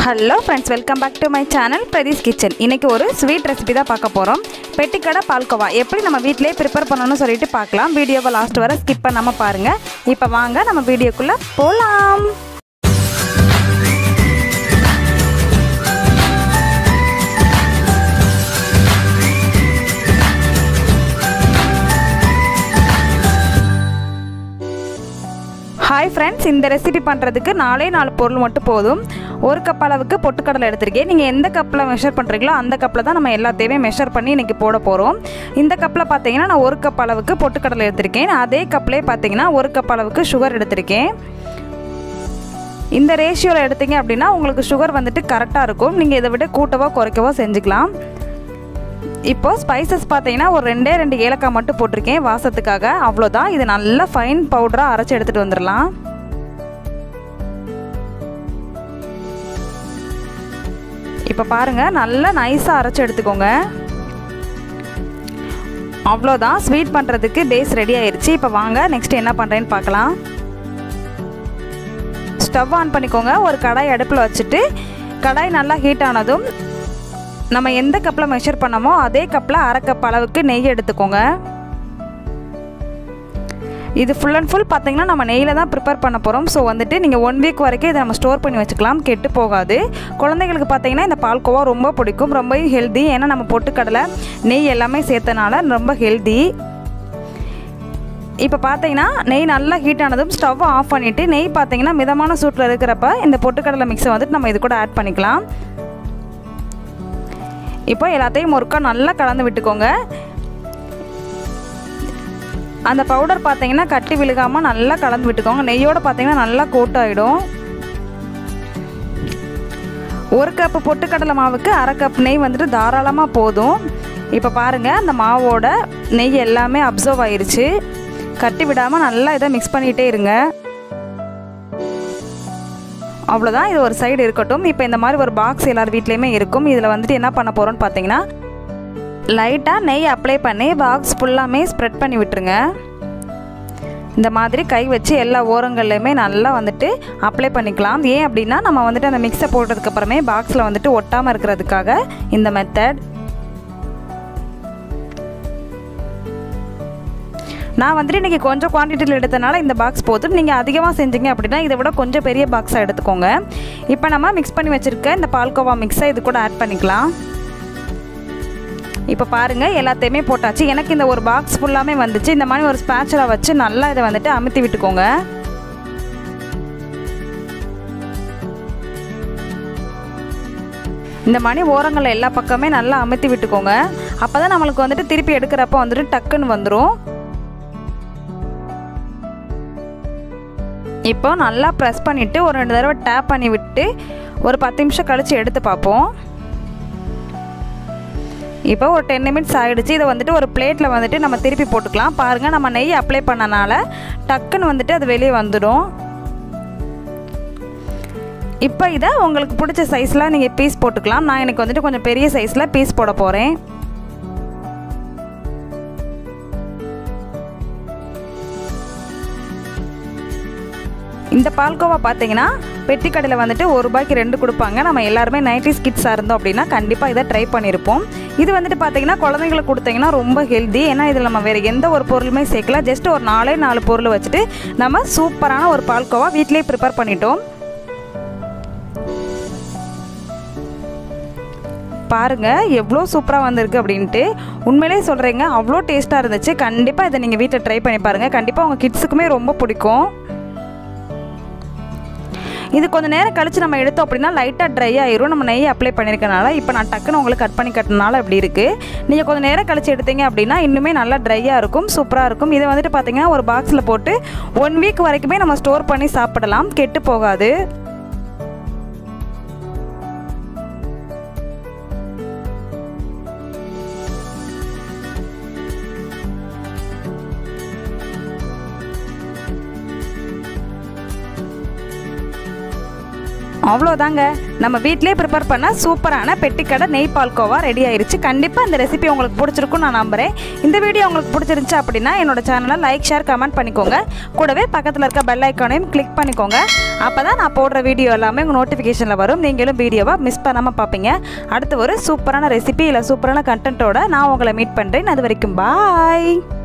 hello friends welcome back to my channel Prathi's kitchen இன்றைக்கி ஒரு sweet recipe தான் பார்க்க போகிறோம் பெட்டிக்கடை பால்கோவா எப்படி நம்ம வீட்டிலே ப்ரிப்பேர் பண்ணணும்னு சொல்லிட்டு பார்க்கலாம் வீடியோவை லாஸ்ட் வரை ஸ்கிப் பண்ணாமல் பாருங்கள் இப்போ வாங்க நம்ம வீடியோக்குள்ளே போகலாம் ஹாய் ஃப்ரெண்ட்ஸ் இந்த ரெசிபி பண்ணுறதுக்கு நாலே நாலு பொருள் மட்டும் போதும் ஒரு கப் அளவுக்கு பொட்டுக்கடலை எடுத்திருக்கேன் நீங்கள் எந்த கப்பில் மெஷர் பண்ணுறீங்களோ அந்த கப்பில் தான் நம்ம எல்லாத்தையுமே மெஷர் பண்ணி இன்றைக்கி போட போகிறோம் இந்த கப்பில் பார்த்தீங்கன்னா நான் ஒரு கப் அளவுக்கு பொட்டுக்கடலை எடுத்திருக்கேன் அதே கப்லேயே பார்த்தீங்கன்னா ஒரு கப் அளவுக்கு சுகர் எடுத்திருக்கேன் இந்த ரேஷியோவில் எடுத்தீங்க அப்படின்னா உங்களுக்கு சுகர் வந்துட்டு கரெக்டாக இருக்கும் நீங்கள் இதை விட கூட்டவோ குறைக்கவோ செஞ்சுக்கலாம் இப்போ ஸ்பைசஸ் பார்த்தீங்கன்னா ஒரு ரெண்டே ரெண்டு ஏலக்காய் மட்டும் போட்டிருக்கேன் வாசத்துக்காக அவ்வளோதான் இது நல்லா ஃபைன் பவுடராக அரைச்சி எடுத்துகிட்டு வந்துடலாம் இப்போ பாருங்கள் நல்லா நைஸாக அரைச்சி எடுத்துக்கோங்க அவ்வளோதான் ஸ்வீட் பண்ணுறதுக்கு பேஸ் ரெடி ஆயிடுச்சு இப்போ வாங்க நெக்ஸ்ட் என்ன பண்ணுறேன்னு பார்க்கலாம் ஸ்டவ் ஆன் பண்ணிக்கோங்க ஒரு கடாய் அடுப்பில் வச்சுட்டு கடாய் நல்லா ஹீட் ஆனதும் நம்ம எந்த கப்பில் மெஷர் பண்ணமோ அதே கப்பில் அரை கப் அளவுக்கு நெய் எடுத்துக்கோங்க இது ஃபுல் அண்ட் ஃபுல் பார்த்தீங்கன்னா நம்ம நெய்யில் தான் ப்ரிப்பேர் பண்ண போகிறோம் ஸோ வந்துட்டு நீங்கள் ஒன் வீக் வரைக்கும் இதை நம்ம ஸ்டோர் பண்ணி வச்சுக்கலாம் கெட்டு போகாது குழந்தைங்களுக்கு பார்த்தீங்கன்னா இந்த பால்கோவா ரொம்ப பிடிக்கும் ரொம்ப ஹெல்தி ஏன்னா நம்ம பொட்டுக்கடலை நெய் எல்லாமே சேர்த்தனால ரொம்ப ஹெல்தி இப்போ பார்த்தீங்கன்னா நெய் நல்லா ஹீட் ஆனதும் ஸ்டவ் ஆஃப் பண்ணிவிட்டு நெய் பார்த்தீங்கன்னா மிதமான சூட்டில் இருக்கிறப்ப இந்த பொட்டுக்கடலை மிக்ஸை வந்துட்டு நம்ம இது கூட ஆட் பண்ணிக்கலாம் இப்போ எல்லாத்தையும் ஒருக்கா நல்லா கலந்து விட்டுக்கோங்க அந்த பவுடர் பார்த்தீங்கன்னா கட்டி விழுகாமல் நல்லா கலந்து விட்டுக்கோங்க நெய்யோடு பார்த்தீங்கன்னா நல்லா கோட் ஆகிடும் ஒரு கப்பு பொட்டுக்கடலை மாவுக்கு அரை கப் நெய் வந்துட்டு தாராளமாக போதும் இப்போ பாருங்கள் அந்த மாவோட நெய் எல்லாமே அப்சர்வ் ஆயிருச்சு கட்டி விடாமல் நல்லா இதை மிக்ஸ் பண்ணிகிட்டே இருங்க அவ்வளோதான் இது ஒரு சைடு இருக்கட்டும் இப்போ இந்த மாதிரி ஒரு பாக்ஸ் எல்லார் வீட்லேயுமே இருக்கும் இதில் வந்துட்டு என்ன பண்ண போகிறோன்னு பார்த்தீங்கன்னா லைட்டாக நெய் அப்ளை பண்ணி பாக்ஸ் ஃபுல்லாமே ஸ்ப்ரெட் பண்ணி விட்டுருங்க இந்த மாதிரி கை வச்சு எல்லா ஓரங்கள்லையுமே நல்லா வந்துட்டு அப்ளை பண்ணிக்கலாம் ஏன் அப்படின்னா நம்ம வந்துட்டு அந்த மிக்ஸை போட்டதுக்கப்புறமே பாக்ஸில் வந்துட்டு ஒட்டாமல் இருக்கிறதுக்காக இந்த மெத்தட் நான் வந்துட்டு இன்றைக்கி கொஞ்சம் குவான்டிட்டியில் எடுத்தனால இந்த பாக்ஸ் போதும் நீங்கள் அதிகமாக செஞ்சீங்க அப்படின்னா இதை விட கொஞ்சம் பெரிய பாக்ஸாக எடுத்துக்கோங்க இப்போ நம்ம மிக்ஸ் பண்ணி வச்சுருக்க இந்த பால்கோவா மிக்ஸை இது கூட ஆட் பண்ணிக்கலாம் இப்போ பாருங்கள் எல்லாத்தையுமே போட்டாச்சு எனக்கு இந்த ஒரு பாக்ஸ் ஃபுல்லாமே வந்துச்சு இந்த மாதிரி ஒரு ஸ்பேச்சலாக வச்சு நல்லா இதை வந்துட்டு அமுத்தி விட்டுக்கோங்க இந்த மணி ஓரங்களில் எல்லா பக்கமே நல்லா அமுத்தி விட்டுக்கோங்க அப்போ தான் நம்மளுக்கு வந்துட்டு திருப்பி எடுக்கிறப்ப வந்துட்டு டக்குன்னு வந்துடும் இப்போ நல்லா ப்ரெஸ் பண்ணிவிட்டு ஒரு ரெண்டு தடவை டேப் பண்ணி விட்டு ஒரு பத்து நிமிஷம் கழித்து எடுத்து பார்ப்போம் இப்போ ஒரு டென் நிமிட்ஸ் ஆகிடுச்சு இதை வந்துட்டு ஒரு பிளேட்டில் வந்துட்டு நம்ம திருப்பி போட்டுக்கலாம் பாருங்கள் நம்ம நெய் அப்ளை பண்ணனால டக்குன்னு வந்துட்டு அது வெளியே வந்துடும் இப்போ இதை உங்களுக்கு பிடிச்ச சைஸில் நீங்கள் பீஸ் போட்டுக்கலாம் நான் எனக்கு வந்துட்டு கொஞ்சம் பெரிய சைஸில் பீஸ் போட போகிறேன் இந்த பால்கோவா பார்த்தீங்கன்னா பெட்டி கடையில் வந்துட்டு ஒரு ரூபாய்க்கு ரெண்டு கொடுப்பாங்க நம்ம எல்லாருமே நைன்டிஸ் கிட்ஸாக இருந்தோம் அப்படின்னா கண்டிப்பாக இதை ட்ரை பண்ணியிருப்போம் இது வந்துட்டு பார்த்தீங்கன்னா குழந்தைங்களுக்கு கொடுத்தீங்கன்னா ரொம்ப ஹெல்தி ஏன்னா இதில் நம்ம வேறு எந்த ஒரு பொருளுமே சேர்க்கல ஜஸ்ட் ஒரு நாலே நாலு பொருள் வச்சுட்டு நம்ம சூப்பரான ஒரு பால்கோவா வீட்டிலேயே ப்ரிப்பேர் பண்ணிட்டோம் பாருங்கள் எவ்வளோ சூப்பராக வந்திருக்கு அப்படின்ட்டு உண்மையிலே சொல்கிறீங்க அவ்வளோ டேஸ்ட்டாக இருந்துச்சு கண்டிப்பாக இதை நீங்கள் வீட்டில் ட்ரை பண்ணி பாருங்கள் கண்டிப்பாக உங்கள் கிட்ஸுக்குமே ரொம்ப பிடிக்கும் இது கொஞ்சம் நேரம் கழித்து நம்ம எடுத்தோம் அப்படின்னா லைட்டாக ட்ரை ஆயிரும் நம்ம நெய் அப்ளை பண்ணியிருக்கனால இப்போ நான் டக்குன்னு உங்களுக்கு கட் பண்ணி கட்டினால இப்படி இருக்குது நீங்கள் கொஞ்சம் நேரம் கழித்து எடுத்தீங்க அப்படின்னா இன்னுமே நல்லா ட்ரையாக இருக்கும் சூப்பராக இருக்கும் இதை வந்துட்டு பார்த்தீங்கன்னா ஒரு பாக்ஸில் போட்டு ஒன் வீக் வரைக்குமே நம்ம ஸ்டோர் பண்ணி சாப்பிடலாம் கெட்டு போகாது அவ்வளோதாங்க நம்ம வீட்டிலே ப்ரிப்பேர் பண்ண சூப்பரான பெட்டிக்கடை நெய் பால்கோவா ரெடி ஆயிருச்சு கண்டிப்பாக இந்த ரெசிபி உங்களுக்கு பிடிச்சிருக்கும் நான் நம்புகிறேன் இந்த வீடியோ உங்களுக்கு பிடிச்சிருந்துச்சு அப்படின்னா என்னோட சேனலை லைக் ஷேர் கமெண்ட் பண்ணிக்கோங்க கூடவே பக்கத்தில் இருக்க பெல் ஐக்கானையும் கிளிக் பண்ணிக்கோங்க அப்போ தான் நான் போடுற வீடியோ எல்லாமே உங்கள் நோட்டிஃபிகேஷனில் வரும் நீங்களும் வீடியோவை மிஸ் பண்ணாமல் பார்ப்பீங்க அடுத்து ஒரு சூப்பரான ரெசிபி இல்லை சூப்பரான கண்டென்ட்டோட நான் உங்களை மீட் பண்ணுறேன் அது வரைக்கும் பாய்